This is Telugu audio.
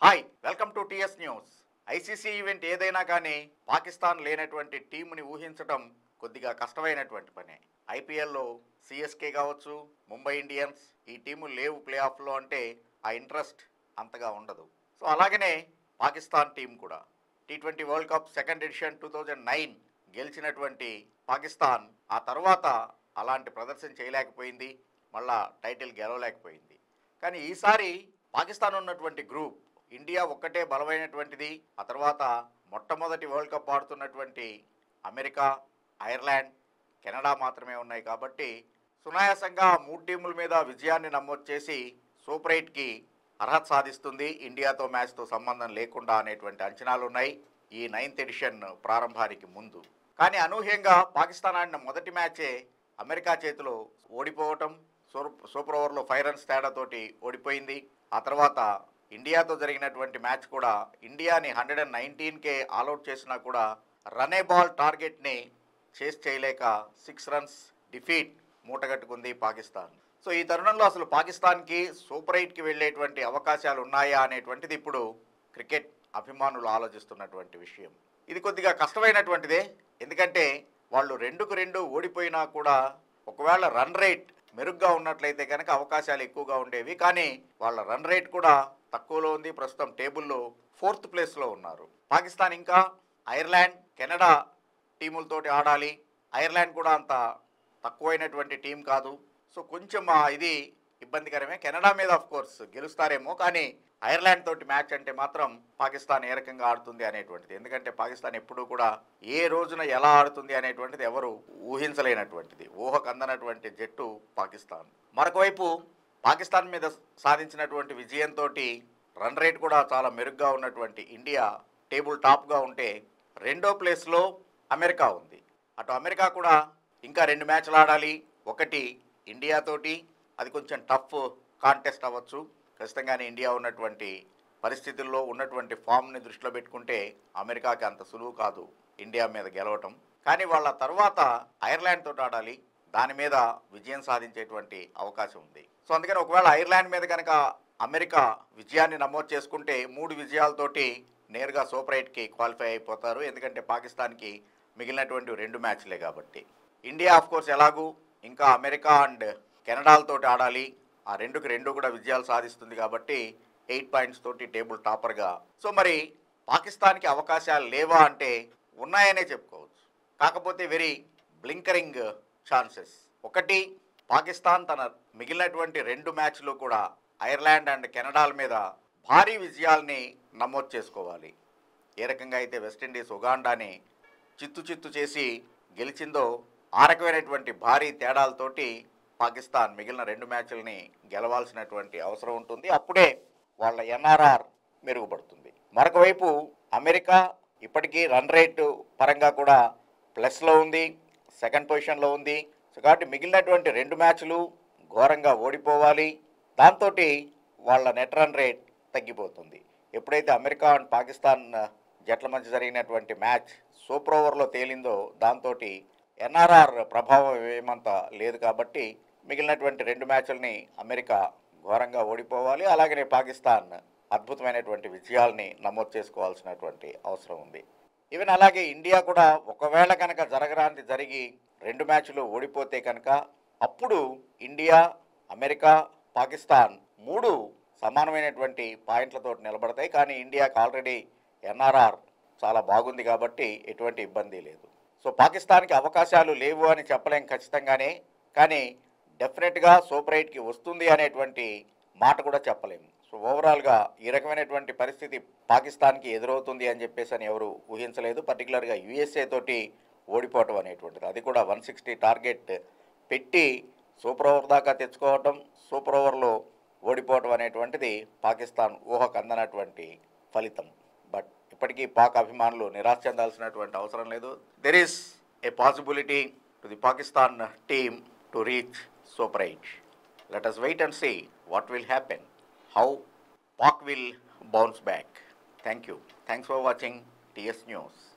hi welcome to TS news ICC event ఏదైనా కానీ పాకిస్తాన్ లేనటువంటి టీంని ఊహించడం కొద్దిగా కష్టమైనటువంటి పనే ఐపీఎల్లో సిఎస్కే కావచ్చు ముంబై ఇండియన్స్ ఈ టీములు లేవు ప్లే ఆఫ్లో అంటే ఆ ఇంట్రెస్ట్ అంతగా ఉండదు సో అలాగనే పాకిస్తాన్ టీం కూడా T twenty world cup second edition two thousand nine గెలిచినటువంటి పాకిస్తాన్ ఆ తర్వాత అలాంటి ప్రదర్శన చేయలేకపోయింది మళ్ళా టైటిల్ గెలవలేకపోయింది కానీ ఈసారి పాకిస్తాన్ ఉన్నటువంటి గ్రూప్ ఇండియా ఒక్కటే బలమైనటువంటిది ఆ తర్వాత మొట్టమొదటి వరల్డ్ కప్ ఆడుతున్నటువంటి అమెరికా ఐర్లాండ్ కెనడా మాత్రమే ఉన్నాయి కాబట్టి సునాయాసంగా ఆ మూడు టీముల మీద విజయాన్ని నమోదు చేసి సూపర్ ఎయిట్కి అర్హత సాధిస్తుంది ఇండియాతో మ్యాచ్తో సంబంధం లేకుండా అనేటువంటి అంచనాలు ఉన్నాయి ఈ నైన్త్ ఎడిషన్ ప్రారంభానికి ముందు కానీ అనూహ్యంగా పాకిస్తాన్ ఆడిన మొదటి మ్యాచే అమెరికా చేతిలో ఓడిపోవటం సూపర్ సూపర్ ఓవర్లో ఫైవ్ రన్స్ తేడాతోటి ఓడిపోయింది ఆ తర్వాత ఇండియాతో జరిగినటువంటి మ్యాచ్ కూడా ఇండియాని హండ్రెడ్ అండ్ నైన్టీన్కే ఆల్అౌట్ చేసినా కూడా రనే బాల్ టార్గెట్ని చేస్ చేయలేక సిక్స్ రన్స్ డిఫీట్ మూటగట్టుకుంది పాకిస్తాన్ సో ఈ తరుణంలో అసలు పాకిస్తాన్కి సూపర్ ఎయిట్కి వెళ్ళేటువంటి అవకాశాలు ఉన్నాయా అనేటువంటిది ఇప్పుడు క్రికెట్ అభిమానులు ఆలోచిస్తున్నటువంటి విషయం ఇది కొద్దిగా కష్టమైనటువంటిదే ఎందుకంటే వాళ్ళు రెండుకు రెండు ఓడిపోయినా కూడా ఒకవేళ రన్ రేట్ మెరుగ్గా ఉన్నట్లయితే కనుక అవకాశాలు ఎక్కువగా ఉండేవి కానీ వాళ్ళ రన్ రేట్ కూడా తక్కువలో ఉంది ప్రస్తుతం టేబుల్లో ఫోర్త్ ప్లేస్లో ఉన్నారు పాకిస్తాన్ ఇంకా ఐర్లాండ్ కెనడా టీములతోటి ఆడాలి ఐర్లాండ్ కూడా అంత తక్కువైనటువంటి టీం కాదు సో కొంచెం ఆ ఇది ఇబ్బందికరమే కెనడా మీద ఆఫ్ కోర్స్ గెలుస్తారేమో కానీ ఐర్లాండ్ తోటి మ్యాచ్ అంటే మాత్రం పాకిస్తాన్ ఏ రకంగా ఆడుతుంది అనేటువంటిది ఎందుకంటే పాకిస్తాన్ ఎప్పుడూ కూడా ఏ రోజున ఎలా ఆడుతుంది అనేటువంటిది ఎవరు ఊహించలేనటువంటిది ఊహకు అందనటువంటి జట్టు పాకిస్తాన్ మరొక వైపు పాకిస్తాన్ మీద సాధించినటువంటి విజయంతో రన్ రేట్ కూడా చాలా మెరుగ్గా ఉన్నటువంటి ఇండియా టేబుల్ టాప్గా ఉంటే రెండో ప్లేస్లో అమెరికా ఉంది అటు అమెరికా కూడా ఇంకా రెండు మ్యాచ్లు ఆడాలి ఒకటి ఇండియాతోటి అది కొంచెం టఫ్ కాంటెస్ట్ అవ్వచ్చు ఖచ్చితంగానే ఇండియా ఉన్నటువంటి పరిస్థితుల్లో ఉన్నటువంటి ఫామ్ని దృష్టిలో పెట్టుకుంటే అమెరికాకి అంత సులువు కాదు ఇండియా మీద గెలవటం కానీ వాళ్ళ తర్వాత ఐర్లాండ్ తోటి ఆడాలి దాని మీద విజయం సాధించేటువంటి అవకాశం ఉంది సో అందుకని ఒకవేళ ఐర్లాండ్ మీద కనుక అమెరికా విజయాన్ని నమోదు చేసుకుంటే మూడు విజయాలతోటి నేరుగా సూపర్ ఎయిట్కి క్వాలిఫై అయిపోతారు ఎందుకంటే పాకిస్తాన్కి మిగిలినటువంటి రెండు మ్యాచ్లే కాబట్టి ఇండియా ఆఫ్ కోర్స్ ఎలాగూ ఇంకా అమెరికా అండ్ కెనడాలతోటి ఆడాలి ఆ రెండుకి రెండు కూడా విజయాలు సాధిస్తుంది కాబట్టి ఎయిట్ పాయింట్స్ తోటి టేబుల్ టాపర్గా సో మరి పాకిస్తాన్కి అవకాశాలు లేవా అంటే ఉన్నాయనే చెప్పుకోవచ్చు కాకపోతే వెరీ బ్లింకరింగ్ ఛాన్సెస్ ఒకటి పాకిస్తాన్ తన మిగిలినటువంటి రెండు మ్యాచ్లు కూడా ఐర్లాండ్ అండ్ కెనడాల మీద భారీ విజయాల్ని నమోదు చేసుకోవాలి ఏ రకంగా అయితే వెస్టిండీస్ ఉగాండాని చిత్తు చిత్తు చేసి గెలిచిందో ఆ రకమైనటువంటి భారీ తేడాలతోటి పాకిస్తాన్ మిగిలిన రెండు మ్యాచ్ల్ని గెలవాల్సినటువంటి అవసరం ఉంటుంది అప్పుడే వాళ్ళ ఎన్ఆర్ఆర్ మెరుగుపడుతుంది మరొక వైపు అమెరికా ఇప్పటికీ రన్ రేట్ పరంగా కూడా ప్లస్లో ఉంది సెకండ్ పొజిషన్లో ఉంది సో కాబట్టి మిగిలినటువంటి రెండు మ్యాచ్లు ఘోరంగా ఓడిపోవాలి దాంతో వాళ్ళ నెట్ రన్ రేట్ తగ్గిపోతుంది ఎప్పుడైతే అమెరికా అండ్ పాకిస్తాన్ జట్ల మధ్య జరిగినటువంటి మ్యాచ్ సూపర్ ఓవర్లో తేలిందో దాంతో ఎన్ఆర్ఆర్ ప్రభావం ఏమంత లేదు కాబట్టి మిగిలినటువంటి రెండు మ్యాచ్లని అమెరికా ఘోరంగా ఓడిపోవాలి అలాగనే పాకిస్తాన్ అద్భుతమైనటువంటి విజయాల్ని నమోదు చేసుకోవాల్సినటువంటి అవసరం ఉంది ఈవెన్ అలాగే ఇండియా కూడా ఒకవేళ కనుక జరగరాంది జరిగి రెండు మ్యాచ్లు ఓడిపోతే కనుక అప్పుడు ఇండియా అమెరికా పాకిస్తాన్ మూడు సమానమైనటువంటి పాయింట్లతో నిలబడతాయి కానీ ఇండియాకి ఆల్రెడీ ఎన్ఆర్ఆర్ చాలా బాగుంది కాబట్టి ఎటువంటి ఇబ్బంది లేదు సో పాకిస్తాన్కి అవకాశాలు లేవు అని చెప్పలేం ఖచ్చితంగానే కానీ డెఫినెట్గా సూపర్ ఎయిట్కి వస్తుంది అనేటువంటి మాట కూడా చెప్పలేము సో ఓవరాల్గా ఈ రకమైనటువంటి పరిస్థితి పాకిస్తాన్కి ఎదురవుతుంది అని చెప్పేసి అని ఎవరు ఊహించలేదు పర్టికులర్గా యుఎస్ఏ తోటి ఓడిపోవటం అనేటువంటిది అది కూడా వన్ సిక్స్టీ టార్గెట్ పెట్టి సూపర్ ఓవర్ దాకా తెచ్చుకోవటం సూపర్ ఓవర్లో ఓడిపోవటం అనేటువంటిది పాకిస్తాన్ ఊహకు అందనటువంటి ఫలితం బట్ ఇప్పటికీ పాక్ అభిమానులు నిరాశ చెందాల్సినటువంటి అవసరం లేదు there is a possibility to the Pakistan team to reach super eight let us wait and see what will happen how Pak will bounce back thank you thanks for watching TS news